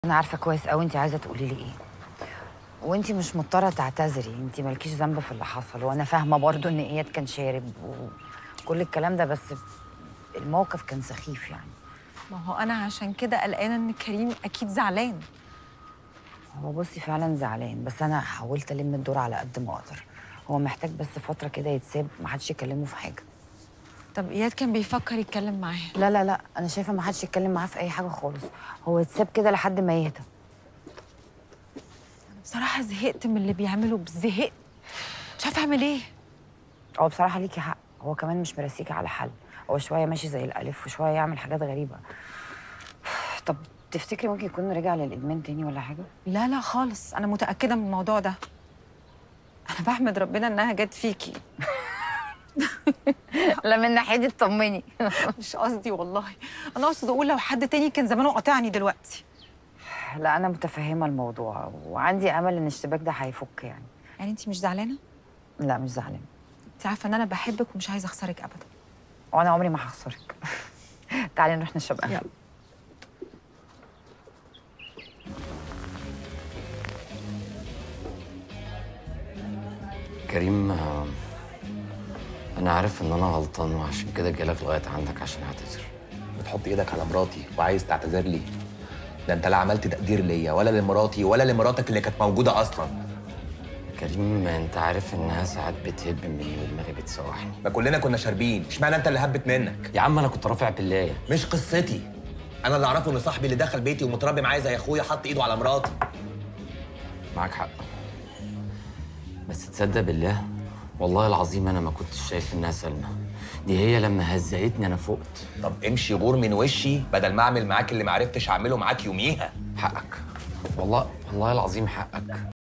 انا عارفه كويس قوي انت عايزه تقولي لي ايه وانت مش مضطره تعتذري انت مالكيش ذنب في اللي حصل وانا فاهمه برضو ان اياد كان شارب وكل الكلام ده بس الموقف كان سخيف يعني ما هو انا عشان كده قلقانه ان كريم اكيد زعلان هو بصي فعلا زعلان بس انا حاولت الم الدور على قد ما اقدر هو محتاج بس فتره كده يتساب ما حدش يكلمه في حاجه طب اياد كان بيفكر يتكلم معايا لا لا لا انا شايفه ما حدش يتكلم معاه في اي حاجه خالص هو يتساب كده لحد ما يهدى بصراحه زهقت من اللي بيعمله زهقت مش عارفه اعمل ايه هو بصراحه ليكي حق هو كمان مش مرسيكي على حل هو شويه ماشي زي الالف وشويه يعمل حاجات غريبه طب تفتكري ممكن يكون رجع للادمان تاني ولا حاجه لا لا خالص انا متاكده من الموضوع ده انا بحمد ربنا انها جت فيكي لا من ناحيتي اطمني مش قصدي والله انا اقصد اقول لو حد تاني كان زمانه قاطعني دلوقتي لا انا متفهمه الموضوع وعندي امل ان الاشتباك ده هيفك يعني يعني انت مش زعلانه لا مش زعلان انت عارفه ان انا بحبك ومش عايزه اخسرك ابدا وانا عمري ما هخسرك تعالي نروح نشرب قهوه يلا. كريم آه، انا عارف ان انا غلطان وعشان كده جايلك لغايه عندك عشان اعتذر بتحط ايدك على مراتي وعايز تعتذر لي ده انت لا عملت تقدير ليا ولا لمراتي ولا لمراتك اللي كانت موجوده اصلا كريم انت عارف انها ساعات بتهب مني ودماغي بتسوحني ما كلنا كنا شاربين اشمعنى انت اللي هبت منك يا عم انا كنت رافع بالله مش قصتي انا اللي اعرفه ان صاحبي اللي دخل بيتي ومتربي معايا زي اخويا حط ايده على مراتي معاك حق بس تصدق بالله والله العظيم انا ما كنتش شايف انها سلمى دي هي لما هزقتني انا فقت طب امشي غور من وشي بدل ما اعمل معاك اللي ما عرفتش اعمله معاك يوميها حقك والله والله العظيم حقك